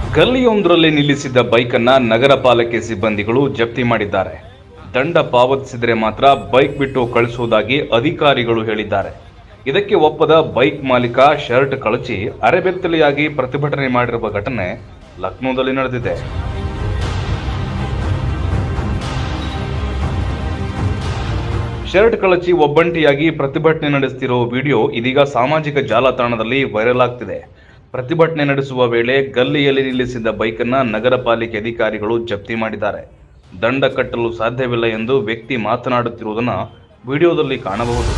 ಗಲ್ಲಿಯೊಂದರಲ್ಲಿ ನಿಲ್ಲಿಸಿದ್ದ ಬೈಕನ್ನ ನಗರ ಪಾಲಿಕೆ ಸಿಬ್ಬಂದಿಗಳು ಜಪ್ತಿ ಮಾಡಿದ್ದಾರೆ ದಂಡ ಪಾವತಿಸಿದರೆ ಮಾತ್ರ ಬೈಕ್ ಬಿಟ್ಟು ಕಳಿಸುವುದಾಗಿ ಅಧಿಕಾರಿಗಳು ಹೇಳಿದ್ದಾರೆ ಇದಕ್ಕೆ ಒಪ್ಪದ ಬೈಕ್ ಮಾಲೀಕ ಶರ್ಟ್ ಕಳಚಿ ಅರೆಬೆತ್ತಲೆಯಾಗಿ ಪ್ರತಿಭಟನೆ ಮಾಡಿರುವ ಘಟನೆ ಲಕ್ನೋದಲ್ಲಿ ನಡೆದಿದೆ ಶರ್ಟ್ ಕಳಚಿ ಒಬ್ಬಂಟಿಯಾಗಿ ಪ್ರತಿಭಟನೆ ನಡೆಸುತ್ತಿರೋ ವಿಡಿಯೋ ಇದೀಗ ಸಾಮಾಜಿಕ ಜಾಲತಾಣದಲ್ಲಿ ವೈರಲ್ ಆಗ್ತಿದೆ ಪ್ರತಿಭಟನೆ ನಡೆಸುವ ವೇಳೆ ಗಲ್ಲಿಯಲ್ಲಿ ನಿಲ್ಲಿಸಿದ್ದ ಬೈಕನ್ನ ನಗರ ಪಾಲಿಕೆ ಅಧಿಕಾರಿಗಳು ಜಪ್ತಿ ಮಾಡಿದ್ದಾರೆ ದಂಡ ಕಟ್ಟಲು ಸಾಧ್ಯವಿಲ್ಲ ಎಂದು ವ್ಯಕ್ತಿ ಮಾತನಾಡುತ್ತಿರುವುದನ್ನು ವಿಡಿಯೋದಲ್ಲಿ ಕಾಣಬಹುದು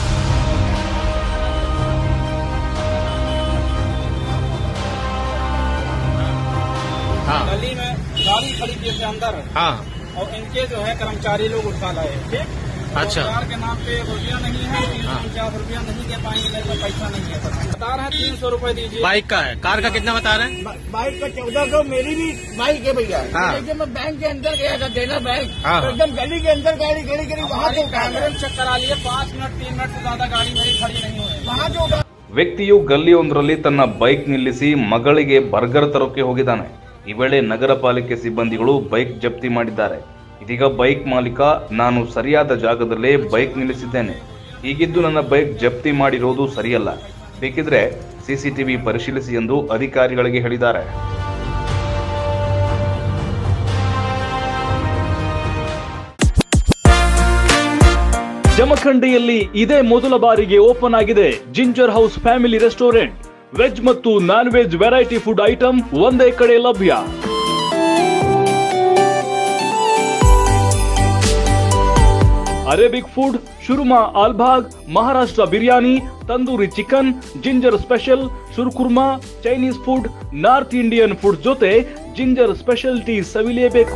हाँ गली में गाड़ी खड़ी थी इसके अंदर हाँ और इनके जो है कर्मचारी लोग उठा लाए ठीक अच्छा। रोजगार के नाम पे रुपया नहीं है तीन सौ उनचास रुपया नहीं दे पाएंगे मेरे पास पैसा नहीं है बता रहे हैं तीन सौ रूपये दीजिए बाइक का है कार का कितना बता रहे हैं बाइक का चौदह सौ मेरी भी बाइक है भैया हाँ। लेकिन मैं बैंक के अंदर गया था देना बैंक हाँ। तो एकदम गली के अंदर गाड़ी खड़ी करी वहाँ हमारे से उठा कैमरे में चेक करा लिए पाँच मिनट तीन मिनट से ज्यादा गाड़ी मेरी खड़ी नहीं हुई वहाँ से उठा ವ್ಯಕ್ತಿಯು ಗಲ್ಲಿಯೊಂದರಲ್ಲಿ ತನ್ನ ಬೈಕ್ ನಿಲ್ಲಿಸಿ ಮಗಳಿಗೆ ಬರ್ಗರ್ ತರೋಕೆ ಹೋಗಿದ್ದಾನೆ ಈ ವೇಳೆ ನಗರ ಪಾಲಿಕೆ ಸಿಬ್ಬಂದಿಗಳು ಬೈಕ್ ಜಪ್ತಿ ಮಾಡಿದ್ದಾರೆ ಇದೀಗ ಬೈಕ್ ಮಾಲೀಕ ನಾನು ಸರಿಯಾದ ಜಾಗದಲ್ಲೇ ಬೈಕ್ ನಿಲ್ಲಿಸಿದ್ದೇನೆ ಹೀಗಿದ್ದು ನನ್ನ ಬೈಕ್ ಜಪ್ತಿ ಮಾಡಿರೋದು ಸರಿಯಲ್ಲ ಬೇಕಿದ್ರೆ ಸಿಸಿಟಿವಿ ಪರಿಶೀಲಿಸಿ ಎಂದು ಅಧಿಕಾರಿಗಳಿಗೆ ಹೇಳಿದ್ದಾರೆ ಜಮಖಂಡಿಯಲ್ಲಿ ಇದೇ ಮೊದಲ ಬಾರಿಗೆ ಓಪನ್ ಆಗಿದೆ ginger house family restaurant veg ಮತ್ತು non veg variety food item ಒಂದೇ ಕಡೆ ಲಭ್ಯ ಅರೇಬಿಕ್ ಫುಡ್ ಶುರ್ಮಾ ಆಲ್ಭಾಗ್ Maharashtra biryani tandoori chicken ginger special ಶುರ್ಕುರ್ಮಾ Chinese food North Indian food ಜೊತೆ ಜಿಂಜರ್ ಸ್ಪೆಷಲ್ ಟೀ ಸವಿಲೇಬೇಕು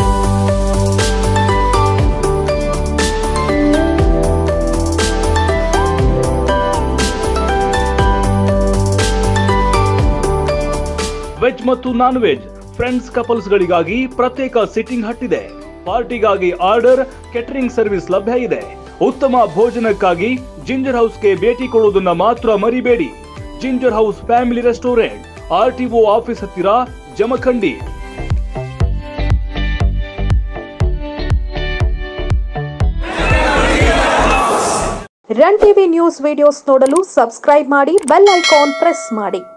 ವೆಜ್ ಮತ್ತು ನಾನ್ ವೆಜ್ ಫ್ರೆಂಡ್ಸ್ ಕಪಲ್ಸ್ ಗಳಿಗಾಗಿ ಪ್ರತ್ಯೇಕ ಸಿಟ್ಟಿಂಗ್ ಹಟ್ ಇದೆ ಪಾರ್ಟಿಗಾಗಿ ಆರ್ಡರ್ ಕೆಟರಿಂಗ್ ಸರ್ವಿಸ್ ಲಭ್ಯ ಇದೆ ಉತ್ತಮ ಭೋಜನಕ್ಕಾಗಿ ಜಿಂಜರ್ ಹೌಸ್ಗೆ ಭೇಟಿ ಕೊಡುವುದನ್ನ ಮಾತ್ರ ಮರಿಬೇಡಿ ginger house family restaurant R T O office ಹತ್ತಿರ Jamkhandi run TV news videos ನೋಡಲು ಸಬ್ಸ್ಕ್ರೈಬ್ ಮಾಡಿ ಬೆಲ್ ಐಕಾನ್ ಪ್ರೆಸ್ ಮಾಡಿ